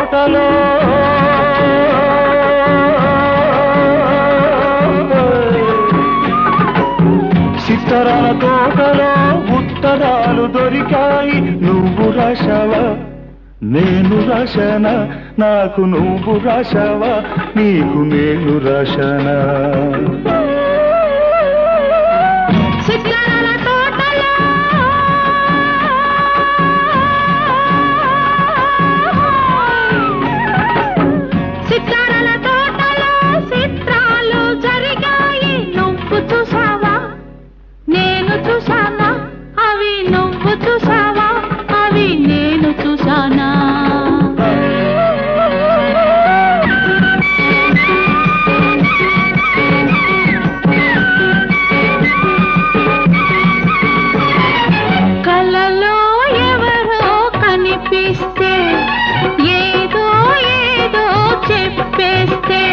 తోటలో సిత్తరాల తోటలో ఉత్తరాలు దొరికాయి నువ్వు రాశావా నేను రాశానా నాకు నువ్వు రాశావా నీకు నేను రాశానా సిద్ధరాల తోటలో సిద్ధరాల తోటలో చిత్రాలు జరిగాయి నువ్వు చూసావా నేను చూసానా అవి నువ్వు చూసావా అవి నేను చూసానా కలలో ఎవరో కనిపిస్తే ఏదో ఏదో చెప్పేస్తే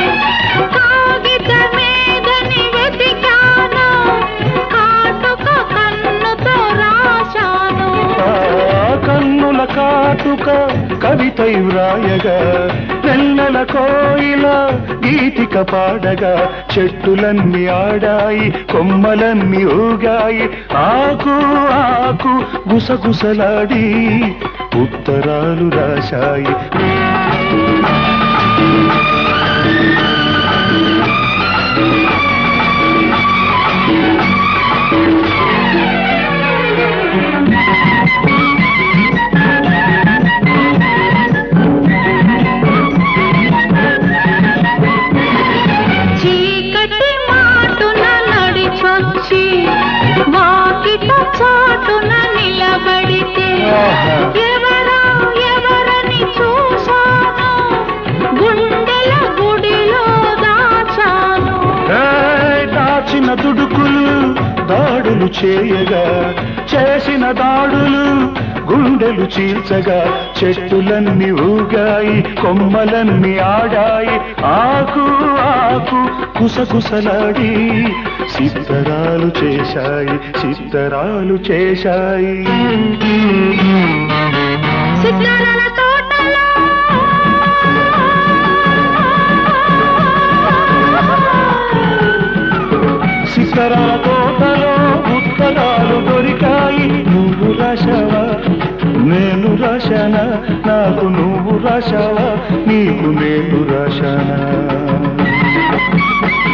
కాగితమేదని వెతికాను కాటుక కన్నుతో రాశాను ఆ కన్నుల కాటుక కవితై వ్రాయగా నెల్లల కోయిల గీతిక పాడగా చెట్టులన్నీ ఆడాయి కొమ్మలన్నీ ఊగాయి ఆకు ఆకు గుసగుసలాడి ఉత్తరాలు రాశాయి చీకటి మాటున నడిచొచ్చి వాకిట చాటున నిలబడితే ఆహా. ఎవరా ఎవరని చూశాను గుండెల గుడిలో దాచాను ఏయ్, దాచిన దుడుకులు దాడులు చేయగా చేసిన దాడులు గుండెలు చీల్చగా చెట్టులన్నీ ఊగాయి కొమ్మలన్నీ ఆడాయి ఆకు ఆకు కుసకుసలాడి సిద్ధరాలు చేశాయి సిద్ధరాలు చేశాయి సిద్ధరాల తోటలో సిద్ధరాల తోటలో ఉత్తరాలు దొరికాయి నువ్వు రాశావా నేను రాశానా నాకు నువ్వు రాశావా నీకు నేను రాశానా